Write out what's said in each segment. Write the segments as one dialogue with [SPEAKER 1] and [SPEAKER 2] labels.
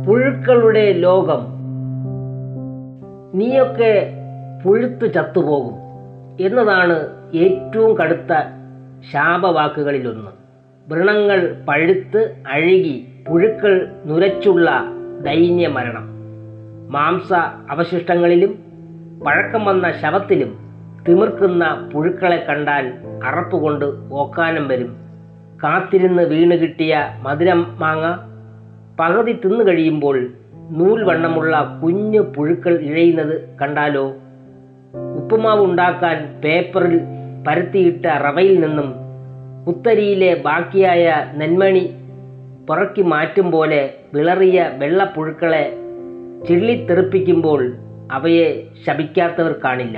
[SPEAKER 1] പുഴുക്കളുടെ ലോകം നീയൊക്കെ പുഴുത്തു ചത്തുപോകും എന്നതാണ് ഏറ്റവും കടുത്ത ശാപവാക്കുകളിലൊന്ന് വ്രണങ്ങൾ പഴുത്ത് അഴുകി പുഴുക്കൾ നുരച്ചുള്ള ദൈന്യ മരണം മാംസ അവശിഷ്ടങ്ങളിലും പഴക്കം വന്ന ശവത്തിലും തിമിർക്കുന്ന പുഴുക്കളെ കണ്ടാൽ അറപ്പുകൊണ്ട് ഓക്കാനം വരും കാത്തിരുന്ന് വീണ് കിട്ടിയ മധുരം മാങ്ങ പകുതി തിന്നു കഴിയുമ്പോൾ നൂൽ വണ്ണമുള്ള കുഞ്ഞു പുഴുക്കൾ ഇഴയുന്നത് കണ്ടാലോ ഉപ്പുമാവ് ഉണ്ടാക്കാൻ പേപ്പറിൽ പരത്തിയിട്ട റവയിൽ നിന്നും കുത്തരിയിലെ ബാക്കിയായ നെന്മണി പുറക്കി മാറ്റും പോലെ വിളറിയ വെള്ളപ്പുഴുക്കളെ ചിള്ളിത്തെറിപ്പിക്കുമ്പോൾ അവയെ ശപിക്കാത്തവർ കാണില്ല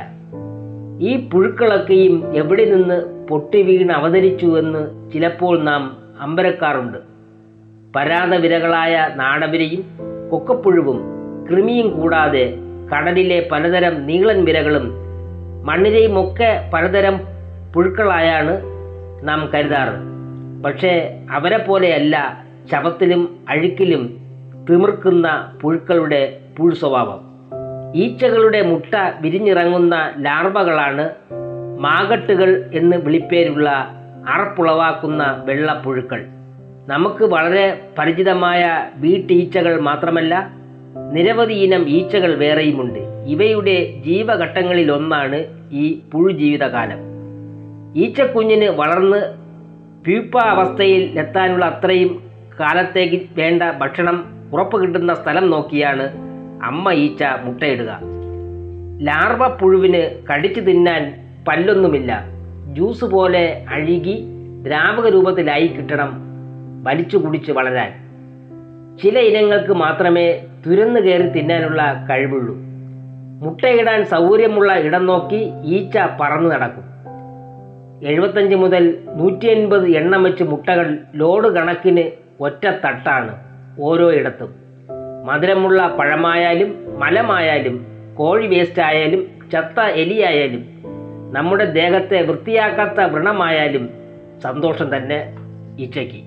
[SPEAKER 1] ഈ പുഴുക്കളൊക്കെയും എവിടെ നിന്ന് പൊട്ടി വീണ് അവതരിച്ചു എന്ന് ചിലപ്പോൾ നാം അമ്പരക്കാറുണ്ട് പരാതവിരകളായ നാടവിരയും കൊക്കപ്പുഴുവും കൃമിയും കൂടാതെ കടലിലെ പലതരം നീളൻ വിരകളും മണ്ണിരയുമൊക്കെ പലതരം പുഴുക്കളായാണ് നാം കരുതാറ് പക്ഷേ അവരെ പോലെയല്ല ശവത്തിലും അഴുക്കിലും തിമിർക്കുന്ന പുഴുക്കളുടെ പുഴു സ്വഭാവം ഈച്ചകളുടെ മുട്ട വിരിഞ്ഞിറങ്ങുന്ന ലാർവകളാണ് മാഗട്ടുകൾ എന്ന് വിളിപ്പേരുള്ള അറപ്പുളവാക്കുന്ന വെള്ളപ്പുഴുക്കൾ നമുക്ക് വളരെ പരിചിതമായ വീട്ടീച്ചകൾ മാത്രമല്ല നിരവധി ഇനം ഈച്ചകൾ വേറെയുമുണ്ട് ഇവയുടെ ജീവഘട്ടങ്ങളിലൊന്നാണ് ഈ പുഴുജീവിതകാലം ഈച്ചക്കുഞ്ഞിന് വളർന്ന് പ്യൂപ്പ അവസ്ഥയിൽ എത്താനുള്ള അത്രയും കാലത്തേക്ക് വേണ്ട ഭക്ഷണം ഉറപ്പ് കിട്ടുന്ന സ്ഥലം നോക്കിയാണ് അമ്മ ഈച്ച മുട്ടയിടുക ലാർവ പുഴുവിന് കടിച്ചു തിന്നാൻ പല്ലൊന്നുമില്ല ജ്യൂസ് പോലെ അഴുകി ദ്രാവക രൂപത്തിലായി കിട്ടണം വലിച്ചു കുടിച്ച് വളരാൻ ചില ഇനങ്ങൾക്ക് മാത്രമേ തുരന്നു കയറി തിന്നാനുള്ള കഴിവുള്ളൂ മുട്ടയിടാൻ സൗകര്യമുള്ള ഇടം നോക്കി ഈച്ച പറന്നു നടക്കും എഴുപത്തഞ്ച് മുതൽ നൂറ്റി അൻപത് എണ്ണം വെച്ച് മുട്ടകൾ ലോഡ് കണക്കിന് ഒറ്റ തട്ടാണ് ഓരോ ഇടത്തും മധുരമുള്ള പഴമായാലും മലമായാലും കോഴി വേസ്റ്റ് ആയാലും ചത്ത എലിയായാലും നമ്മുടെ ദേഹത്തെ വൃത്തിയാക്കാത്ത വ്രണമായാലും സന്തോഷം തന്നെ ഈച്ചയ്ക്ക്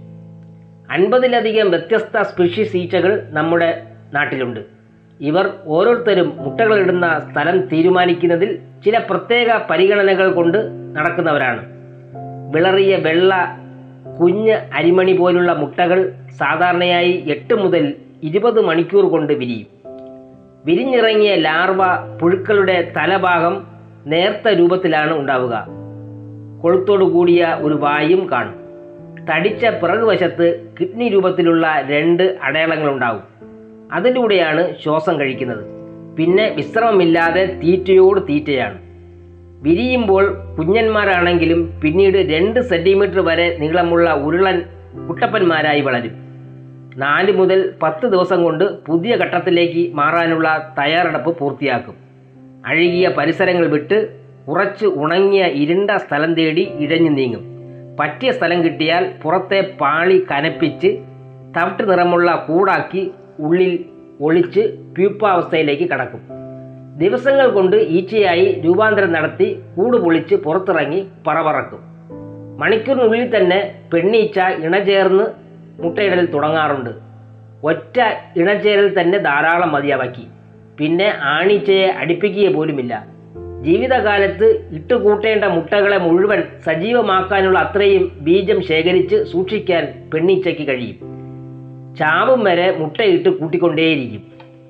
[SPEAKER 1] അൻപതിലധികം വ്യത്യസ്ത സ്പീഷീസ് ഈച്ചകൾ നമ്മുടെ നാട്ടിലുണ്ട് ഇവർ ഓരോരുത്തരും മുട്ടകളിടുന്ന സ്ഥലം തീരുമാനിക്കുന്നതിൽ ചില പ്രത്യേക പരിഗണനകൾ കൊണ്ട് നടക്കുന്നവരാണ് വിളറിയ വെള്ള കുഞ്ഞ് അരിമണി പോലുള്ള മുട്ടകൾ സാധാരണയായി എട്ട് മുതൽ ഇരുപത് മണിക്കൂർ കൊണ്ട് വിരിയും വിരിഞ്ഞിറങ്ങിയ ലാർവ പുഴുക്കളുടെ തലഭാഗം നേർത്ത രൂപത്തിലാണ് ഉണ്ടാവുക കൊളുത്തോടു കൂടിയ ഒരു വായും കാണും തടിച്ച പിറകുവശത്ത് കിഡ്നി രൂപത്തിലുള്ള രണ്ട് അടയാളങ്ങളുണ്ടാവും അതിലൂടെയാണ് ശ്വാസം കഴിക്കുന്നത് പിന്നെ വിശ്രമമില്ലാതെ തീറ്റയോട് തീറ്റയാണ് വിരിയുമ്പോൾ കുഞ്ഞന്മാരാണെങ്കിലും പിന്നീട് രണ്ട് സെൻറ്റിമീറ്റർ വരെ നീളമുള്ള ഉരുളൻ കുട്ടപ്പന്മാരായി വളരും നാല് മുതൽ പത്ത് ദിവസം കൊണ്ട് പുതിയ ഘട്ടത്തിലേക്ക് മാറാനുള്ള തയ്യാറെടുപ്പ് പൂർത്തിയാക്കും അഴുകിയ പരിസരങ്ങൾ വിട്ട് കുറച്ച് ഉണങ്ങിയ ഇരുണ്ട സ്ഥലം തേടി ഇഴഞ്ഞു നീങ്ങും പറ്റിയ സ്ഥലം കിട്ടിയാൽ പുറത്തെ പാളി കനപ്പിച്ച് തവിട്ട് നിറമുള്ള കൂടാക്കി ഉള്ളിൽ ഒളിച്ച് പ്യൂപ്പാവസ്ഥയിലേക്ക് കടക്കും ദിവസങ്ങൾ കൊണ്ട് ഈച്ചയായി രൂപാന്തരം നടത്തി കൂട് പൊളിച്ച് പുറത്തിറങ്ങി പറവറക്കും മണിക്കൂറിനുള്ളിൽ തന്നെ പെണ്ണീച്ച ഇണചേർന്ന് മുട്ടയിടൽ തുടങ്ങാറുണ്ട് ഒറ്റ ഇണചേരൽ തന്നെ ധാരാളം മതിയാവാക്കി പിന്നെ ആണീച്ചയെ അടുപ്പിക്കുക പോലുമില്ല ജീവിതകാലത്ത് ഇട്ടുകൂട്ടേണ്ട മുട്ടകളെ മുഴുവൻ സജീവമാക്കാനുള്ള അത്രയും ബീജം ശേഖരിച്ച് സൂക്ഷിക്കാൻ പെണ്ണീച്ചയ്ക്ക് കഴിയും ചാവും വരെ മുട്ടയിട്ട് കൂട്ടിക്കൊണ്ടേയിരിക്കും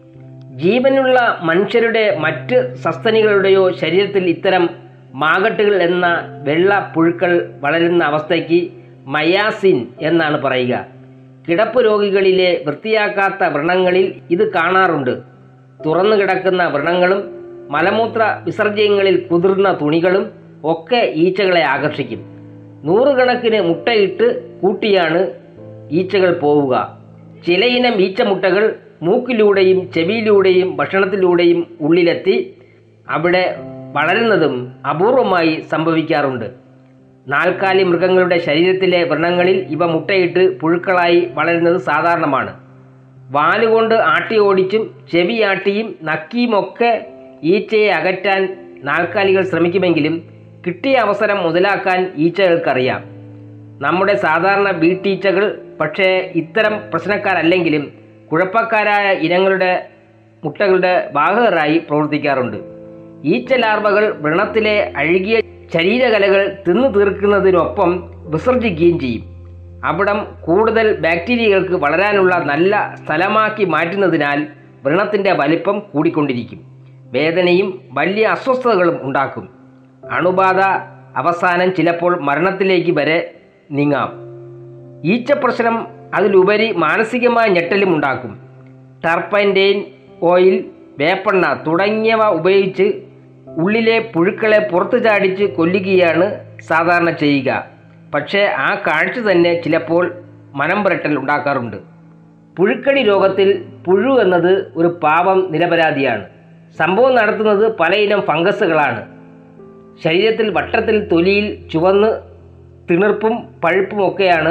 [SPEAKER 1] ജീവനുള്ള മനുഷ്യരുടെ മറ്റ് സസ്തനികളുടെയോ ശരീരത്തിൽ ഇത്തരം മാഗട്ടുകൾ എന്ന വെള്ള പുഴുക്കൾ വളരുന്ന അവസ്ഥയ്ക്ക് മയാസിൻ എന്നാണ് പറയുക കിടപ്പ് രോഗികളിലെ വൃത്തിയാക്കാത്ത വ്രണങ്ങളിൽ ഇത് കാണാറുണ്ട് തുറന്നു കിടക്കുന്ന വ്രണങ്ങളും മലമൂത്ര വിസർജ്യങ്ങളിൽ കുതിർന്ന തുണികളും ഒക്കെ ഈച്ചകളെ ആകർഷിക്കും നൂറുകണക്കിന് മുട്ടയിട്ട് കൂട്ടിയാണ് ഈച്ചകൾ പോവുക ചിലയിനം ഈച്ചമുട്ടകൾ മൂക്കിലൂടെയും ചെവിയിലൂടെയും ഭക്ഷണത്തിലൂടെയും ഉള്ളിലെത്തി അവിടെ വളരുന്നതും അപൂർവമായി സംഭവിക്കാറുണ്ട് നാൽക്കാലി മൃഗങ്ങളുടെ ശരീരത്തിലെ വ്രണങ്ങളിൽ ഇവ മുട്ടയിട്ട് പുഴുക്കളായി വളരുന്നത് സാധാരണമാണ് വാലുകൊണ്ട് ആട്ടി ഓടിച്ചും ചെവിയാട്ടിയും നക്കിയുമൊക്കെ ഈച്ചയെ അകറ്റാൻ നാൽക്കാലികൾ ശ്രമിക്കുമെങ്കിലും കിട്ടിയ അവസരം മുതലാക്കാൻ ഈച്ചകൾക്കറിയാം നമ്മുടെ സാധാരണ വീട്ടീച്ചകൾ പക്ഷേ ഇത്തരം പ്രശ്നക്കാരല്ലെങ്കിലും കുഴപ്പക്കാരായ ഇനങ്ങളുടെ മുട്ടകളുടെ വാഹകരായി പ്രവർത്തിക്കാറുണ്ട് ഈച്ച ലാർവകൾ വ്രണത്തിലെ അഴുകിയ ശരീരകലകൾ തിന്നു തീർക്കുന്നതിനൊപ്പം വിസർജിക്കുകയും ചെയ്യും അവിടം കൂടുതൽ ബാക്ടീരിയകൾക്ക് വളരാനുള്ള നല്ല സ്ഥലമാക്കി മാറ്റുന്നതിനാൽ വ്രണത്തിൻ്റെ വലിപ്പം കൂടിക്കൊണ്ടിരിക്കും വേദനയും വലിയ അസ്വസ്ഥതകളും ഉണ്ടാക്കും അണുബാധ അവസാനം ചിലപ്പോൾ മരണത്തിലേക്ക് വരെ നീങ്ങാം ഈച്ച പ്രശ്നം അതിലുപരി മാനസികമായ ഞെട്ടലും ഉണ്ടാക്കും ടർപ്പൻറ്റെയിൻ ഓയിൽ വേപ്പെണ്ണ തുടങ്ങിയവ ഉപയോഗിച്ച് ഉള്ളിലെ പുഴുക്കളെ പുറത്തു ചാടിച്ച് കൊല്ലുകയാണ് സാധാരണ ചെയ്യുക പക്ഷേ ആ കാഴ്ച തന്നെ ചിലപ്പോൾ മനം പുരട്ടൽ ഉണ്ടാക്കാറുണ്ട് പുഴുക്കടി രോഗത്തിൽ പുഴു എന്നത് ഒരു പാപം നിരപരാധിയാണ് സംഭവം നടത്തുന്നത് പലയിനം ഫംഗസുകളാണ് ശരീരത്തിൽ വട്ടത്തിൽ തൊലിയിൽ ചുവന്ന് തിണർപ്പും പഴുപ്പും ഒക്കെയാണ്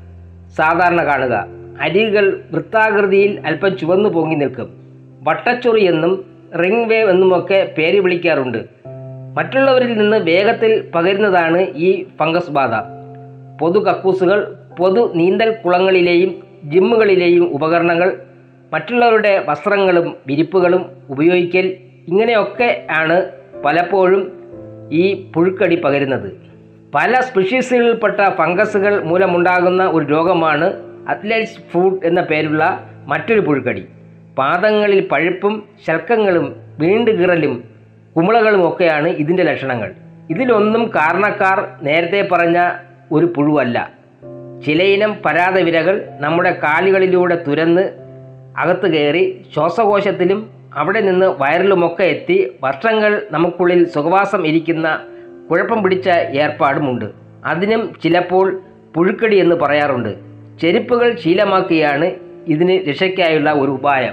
[SPEAKER 1] സാധാരണ കാണുക അരികുകൾ വൃത്താകൃതിയിൽ അല്പം ചുവന്നു പൊങ്ങി നിൽക്കും വട്ടച്ചൊറി എന്നും റിംഗ് വേവ് എന്നുമൊക്കെ പേര് വിളിക്കാറുണ്ട് മറ്റുള്ളവരിൽ നിന്ന് വേഗത്തിൽ പകരുന്നതാണ് ഈ ഫംഗസ് ബാധ പൊതു കക്കൂസുകൾ പൊതു നീന്തൽ കുളങ്ങളിലെയും ജിമ്മുകളിലെയും ഉപകരണങ്ങൾ മറ്റുള്ളവരുടെ വസ്ത്രങ്ങളും വിരിപ്പുകളും ഉപയോഗിക്കൽ ഇങ്ങനെയൊക്കെ ആണ് പലപ്പോഴും ഈ പുഴുക്കടി പകരുന്നത് പല സ്പീഷീസുകളിൽപ്പെട്ട ഫംഗസുകൾ മൂലമുണ്ടാകുന്ന ഒരു രോഗമാണ് അത്ലറ്റ്സ് ഫുഡ് എന്ന പേരുള്ള മറ്റൊരു പുഴുക്കടി പാദങ്ങളിൽ പഴുപ്പും ശൽക്കങ്ങളും വീണ്ടുകീറലും കുമിളകളും ഒക്കെയാണ് ഇതിൻ്റെ ലക്ഷണങ്ങൾ ഇതിലൊന്നും കാരണക്കാർ നേരത്തെ പറഞ്ഞ ഒരു പുഴുവല്ല ചിലയിനം പരാതവിരകൾ നമ്മുടെ കാലുകളിലൂടെ തുരന്ന് അകത്ത് കയറി ശ്വാസകോശത്തിലും അവിടെ നിന്ന് വയറിലുമൊക്കെ എത്തി വർഷങ്ങൾ നമുക്കുള്ളിൽ സുഖവാസം ഇരിക്കുന്ന കുഴപ്പം പിടിച്ച ഏർപ്പാടുമുണ്ട് അതിനും ചിലപ്പോൾ പുഴുക്കടി എന്ന് പറയാറുണ്ട് ചെരുപ്പുകൾ ശീലമാക്കിയാണ് ഇതിന് രക്ഷയ്ക്കായുള്ള ഒരു ഉപായം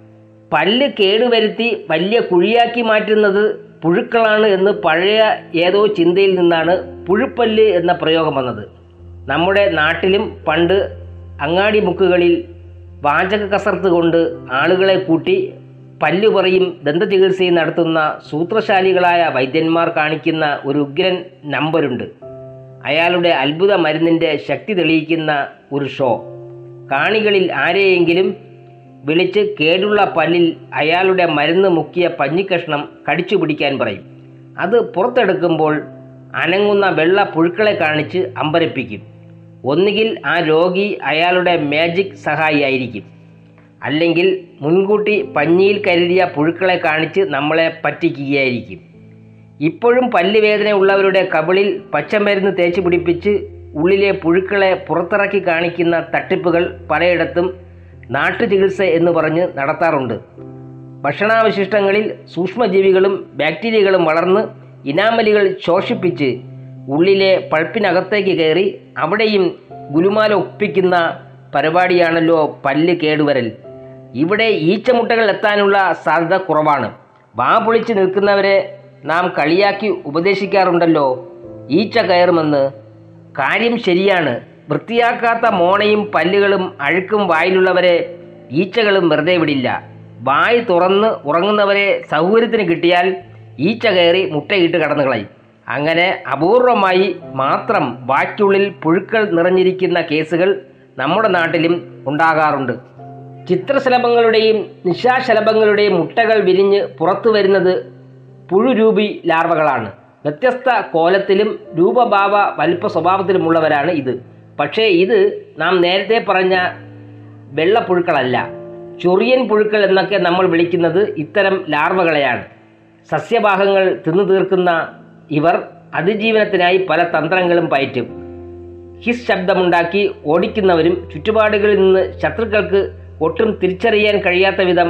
[SPEAKER 1] പല്ല് കേടുവരുത്തി വലിയ കുഴിയാക്കി മാറ്റുന്നത് പുഴുക്കളാണ് എന്ന് പഴയ ഏതോ ചിന്തയിൽ നിന്നാണ് പുഴുപ്പല്ല് എന്ന പ്രയോഗം വന്നത് നമ്മുടെ നാട്ടിലും പണ്ട് അങ്ങാടി മുക്കുകളിൽ വാചക കസർത്ത് കൊണ്ട് ആളുകളെ കൂട്ടി പല്ലു പറയും ദന്തചികിത്സയും നടത്തുന്ന സൂത്രശാലികളായ വൈദ്യന്മാർ കാണിക്കുന്ന ഒരു ഉഗ്രൻ നമ്പരുണ്ട് അയാളുടെ അത്ഭുത മരുന്നിൻ്റെ ശക്തി തെളിയിക്കുന്ന ഒരു ഷോ കാണികളിൽ ആരെയെങ്കിലും വിളിച്ച് കേടുള്ള പല്ലിൽ അയാളുടെ മരുന്ന് മുക്കിയ പഞ്ഞിക്കഷ്ണം കടിച്ചു പിടിക്കാൻ പറയും അത് പുറത്തെടുക്കുമ്പോൾ അനങ്ങുന്ന വെള്ള പുഴുക്കളെ കാണിച്ച് അമ്പരപ്പിക്കും ഒന്നുകിൽ ആ രോഗി അയാളുടെ മാജിക് സഹായിയായിരിക്കും അല്ലെങ്കിൽ മുൻകൂട്ടി പഞ്ഞിയിൽ കരുതിയ പുഴുക്കളെ കാണിച്ച് നമ്മളെ പറ്റിക്കുകയായിരിക്കും ഇപ്പോഴും പല്ലുവേദന ഉള്ളവരുടെ കവിളിൽ പച്ചമരുന്ന് തേച്ച് പിടിപ്പിച്ച് ഉള്ളിലെ പുഴുക്കളെ പുറത്തിറക്കി കാണിക്കുന്ന തട്ടിപ്പുകൾ പലയിടത്തും നാട്ടുചികിത്സ എന്ന് പറഞ്ഞ് നടത്താറുണ്ട് ഭക്ഷണാവശിഷ്ടങ്ങളിൽ സൂക്ഷ്മജീവികളും ബാക്ടീരിയകളും വളർന്ന് ഇനാമലികൾ ശോഷിപ്പിച്ച് ഉള്ളിലെ പൾപ്പിനകത്തേക്ക് കയറി അവിടെയും ഗുലുമാല ഒപ്പിക്കുന്ന പരിപാടിയാണല്ലോ പല്ല് കേടുവരൽ ഇവിടെ ഈച്ചമുട്ടകൾ എത്താനുള്ള സാധ്യത കുറവാണ് വാ പൊളിച്ച് നിൽക്കുന്നവരെ നാം കളിയാക്കി ഉപദേശിക്കാറുണ്ടല്ലോ ഈച്ച കയറുമെന്ന് കാര്യം ശരിയാണ് വൃത്തിയാക്കാത്ത മോണയും പല്ലുകളും അഴുക്കും വായിലുള്ളവരെ ഈച്ചകളും വെറുതെ വിടില്ല വായ് തുറന്ന് ഉറങ്ങുന്നവരെ സൗകര്യത്തിന് കിട്ടിയാൽ ഈച്ച കയറി മുട്ടയിട്ട് കടന്നു കളയും അങ്ങനെ അപൂർവമായി മാത്രം വായ്ക്കുള്ളിൽ പുഴുക്കൾ നിറഞ്ഞിരിക്കുന്ന കേസുകൾ നമ്മുടെ നാട്ടിലും ഉണ്ടാകാറുണ്ട് ചിത്രശലഭങ്ങളുടെയും നിശാശലഭങ്ങളുടെയും മുട്ടകൾ വിരിഞ്ഞ് പുറത്തു വരുന്നത് പുഴുരൂപി ലാർവകളാണ് വ്യത്യസ്ത കോലത്തിലും രൂപഭാവ വലിപ്പ സ്വഭാവത്തിലുമുള്ളവരാണ് ഇത് പക്ഷേ ഇത് നാം നേരത്തെ പറഞ്ഞ വെള്ളപ്പുഴുക്കളല്ല ചൊറിയൻ പുഴുക്കൾ എന്നൊക്കെ നമ്മൾ വിളിക്കുന്നത് ഇത്തരം ലാർവകളെയാണ് സസ്യഭാഗങ്ങൾ തിന്നു തീർക്കുന്ന ഇവർ അതിജീവനത്തിനായി പല തന്ത്രങ്ങളും പയറ്റും ഹിസ് ശബ്ദമുണ്ടാക്കി ഓടിക്കുന്നവരും ചുറ്റുപാടുകളിൽ നിന്ന് ശത്രുക്കൾക്ക് ഒട്ടും തിരിച്ചറിയാൻ കഴിയാത്ത വിധം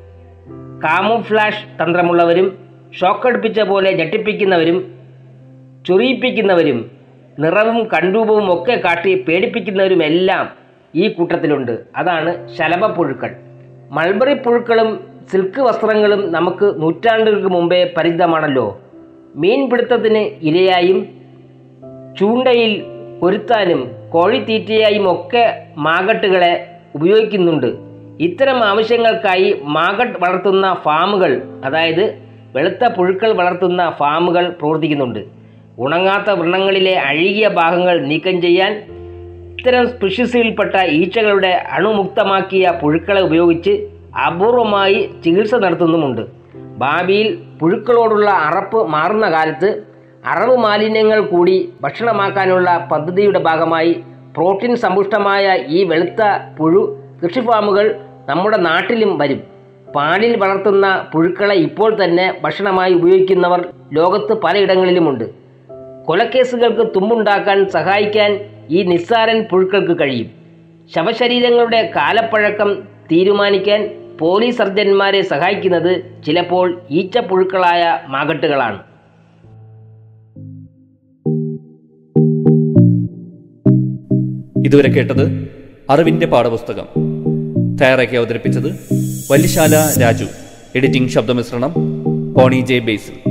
[SPEAKER 1] കാമോഫ്ലാഷ് തന്ത്രമുള്ളവരും ഷോക്കടുപ്പിച്ച പോലെ ഞെട്ടിപ്പിക്കുന്നവരും ചൊറിയിപ്പിക്കുന്നവരും നിറവും കണ്ടൂപവും ഒക്കെ കാട്ടി പേടിപ്പിക്കുന്നവരുമെല്ലാം ഈ കൂട്ടത്തിലുണ്ട് അതാണ് ശലഭപ്പുഴുക്കൾ മൾബറി പുഴുക്കളും സിൽക്ക് വസ്ത്രങ്ങളും നമുക്ക് നൂറ്റാണ്ടുകൾക്ക് മുമ്പേ പരിചിതമാണല്ലോ മീൻപിടുത്തത്തിന് ഇരയായും ചൂണ്ടയിൽ കൊരുത്താനും കോഴിത്തീറ്റയായും ഒക്കെ മാഗട്ടുകളെ ഉപയോഗിക്കുന്നുണ്ട് ഇത്തരം ആവശ്യങ്ങൾക്കായി മാഗട്ട് വളർത്തുന്ന ഫാമുകൾ അതായത് വെളുത്ത പുഴുക്കൾ വളർത്തുന്ന ഫാമുകൾ പ്രവർത്തിക്കുന്നുണ്ട് ഉണങ്ങാത്ത വ്രണങ്ങളിലെ അഴുകിയ ഭാഗങ്ങൾ നീക്കം ചെയ്യാൻ ഇത്തരം സ്പീഷീസുകളിൽപ്പെട്ട ഈച്ചകളുടെ അണുമുക്തമാക്കിയ പുഴുക്കളെ ഉപയോഗിച്ച് അപൂർവമായി ചികിത്സ നടത്തുന്നുമുണ്ട് ഭാവിയിൽ പുഴുക്കളോടുള്ള അറപ്പ് മാറുന്ന കാലത്ത് അറവ് മാലിന്യങ്ങൾ കൂടി ഭക്ഷണമാക്കാനുള്ള പദ്ധതിയുടെ ഭാഗമായി പ്രോട്ടീൻ സമ്പുഷ്ടമായ ഈ വെളുത്ത പുഴു കൃഷിഫാമുകൾ നമ്മുടെ നാട്ടിലും വരും പാലിൽ വളർത്തുന്ന പുഴുക്കളെ ഇപ്പോൾ തന്നെ ഭക്ഷണമായി ഉപയോഗിക്കുന്നവർ ലോകത്ത് പലയിടങ്ങളിലുമുണ്ട് കൊലക്കേസുകൾക്ക് തുമ്പുണ്ടാക്കാൻ സഹായിക്കാൻ ഈ നിസ്സാരൻ പുഴുക്കൾക്ക് കഴിയും ശവശരീരങ്ങളുടെ കാലപ്പഴക്കം തീരുമാനിക്കാൻ പോലീസ് സർജന്മാരെ സഹായിക്കുന്നത് ചിലപ്പോൾ ഈച്ചപ്പുഴുക്കളായ മാകട്ടുകളാണ്
[SPEAKER 2] ഇതുവരെ കേട്ടത് അറിവിന്റെ പാഠപുസ്തകം തയ്യാറാക്കി അവതരിപ്പിച്ചത് വല്യശാല രാജു എഡിറ്റിംഗ് ശബ്ദമിശ്രണം പോണി ജെ ബേസിൽ